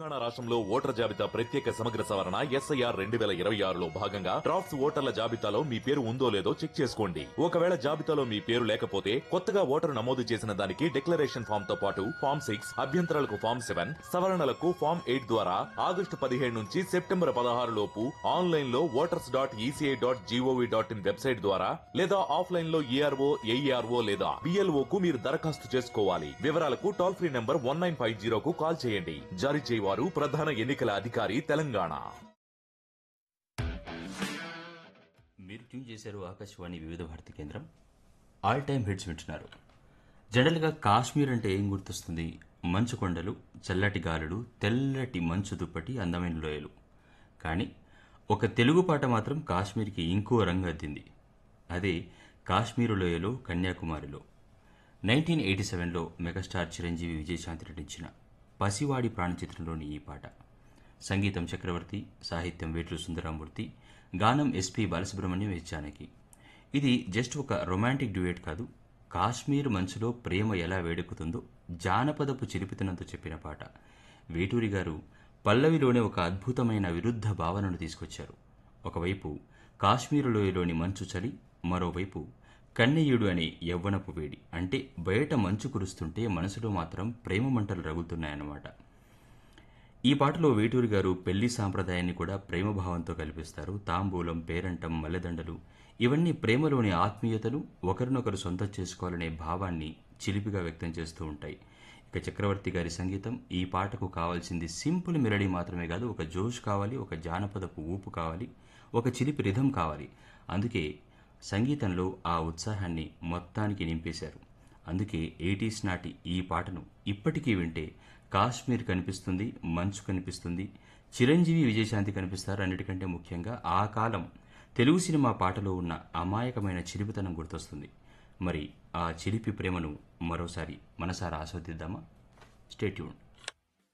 తెలంగాణ రాష్ట్రంలో ఓటర్ జాబితా ప్రత్యేక సమగ్ర సవరణ ఎస్ఐఆర్ రెండు వేల ఇరవై ఆరులో భాగంగా డ్రాఫ్ట్స్ ఓటర్ల జాబితాలో మీ పేరు ఉందో లేదో చెక్ చేసుకోండి ఒకవేళ జాబితాలో మీ పేరు లేకపోతే కొత్తగా ఓటరు నమోదు చేసిన దానికి డిక్లరేషన్ ఫామ్ తో పాటు ఫామ్ సిక్స్ అభ్యంతరాలకు ఫామ్ సెవెన్ సవరణలకు ఫామ్ ఎయిట్ ద్వారా ఆగస్టు పదిహేడు నుంచి సెప్టెంబర్ పదహారు లోపు ఆన్లైన్ లో voters dot ECI dot GOV dot in website ద్వారా లేదా ఆఫ్లైన్ లో ఈఆర్ఓ ఏఈఆర్ఓ లేదా బిఎల్ఓ కు మీరు దరఖాస్తు చేసుకోవాలి వివరాలకు toll free number one nine five జీరోకు కాల్ చేయండి జారీ చేయవారు ప్రధాన ఎన్నికల అధికారి తెలంగాణ మీరు ట్యూన్ చేశారు ఆకాశవాణి వివిధ భారతి కేంద్రం ఆల్ టైమ్ హిట్స్ వింటున్నారు జనరల్గా కాశ్మీర్ అంటే ఏం గుర్తొస్తుంది మంచు కొండలు చల్లటి గాలులు తెల్లటి మంచు దుప్పటి అందమైన లోయలు కానీ ఒక తెలుగు పాట మాత్రం కాశ్మీర్కి ఇంకో రంగు అద్దింది అదే కాశ్మీరు లోయలో కన్యాకుమారిలో నైన్టీన్ ఎయిటీ సెవెన్లో మెగాస్టార్ చిరంజీవి విజయశాంతి నటించిన పసివాడి ప్రాణ చిత్రంలోని ఈ పాట సంగీతం చక్రవర్తి సాహిత్యం వేట్లు సుందరామూర్తి గానం ఎస్పి బాలసుబ్రహ్మణ్యం ఎస్ జానకి ఇది జస్ట్ ఒక రొమాంటిక్ డ్యూయట్ కాదు కాశ్మీర్ మంచులో ప్రేమ ఎలా వేడెక్కుతుందో జానపదపు చిలిపితనంతో చెప్పిన పాట వేటూరి గారు పల్లవిలోనే ఒక అద్భుతమైన విరుద్ధ భావనను తీసుకొచ్చారు ఒకవైపు కాశ్మీరు లోయలోని మంచు చలి మరోవైపు కన్నయ్యుడు అనే యవ్వనపు వేడి అంటే బయట మంచు కురుస్తుంటే మనసులో మాత్రం ప్రేమ మంటలు రగులుతున్నాయన్నమాట ఈ పాటలో వేటూరి గారు పెళ్లి సాంప్రదాయాన్ని కూడా ప్రేమభావంతో కల్పిస్తారు తాంబూలం పేరంటం మల్లెదండలు ఇవన్నీ ప్రేమలోని ఆత్మీయతను ఒకరినొకరు సొంతం చేసుకోవాలనే భావాన్ని చిలిపిగా వ్యక్తం చేస్తూ ఉంటాయి ఇక చక్రవర్తి గారి సంగీతం ఈ పాటకు కావాల్సింది సింపుల్ మెలడీ మాత్రమే కాదు ఒక జోష్ కావాలి ఒక జానపదపు ఊపు కావాలి ఒక చిలిపి రిధం కావాలి అందుకే సంగీతంలో ఆ ఉత్సాహాన్ని మొత్తానికి నింపేశారు అందుకే ఎయిటీస్ నాటి ఈ పాటను ఇప్పటికీ వింటే కాశ్మీర్ కనిపిస్తుంది మంచు కనిపిస్తుంది చిరంజీవి విజయశాంతి కనిపిస్తారు అన్నిటికంటే ముఖ్యంగా ఆ కాలం తెలుగు సినిమా పాటలో ఉన్న అమాయకమైన చిలిపితనం గుర్తొస్తుంది మరి ఆ చిలిపి ప్రేమను మరోసారి మనసారా ఆస్వాదిద్దామా స్టేట్యూన్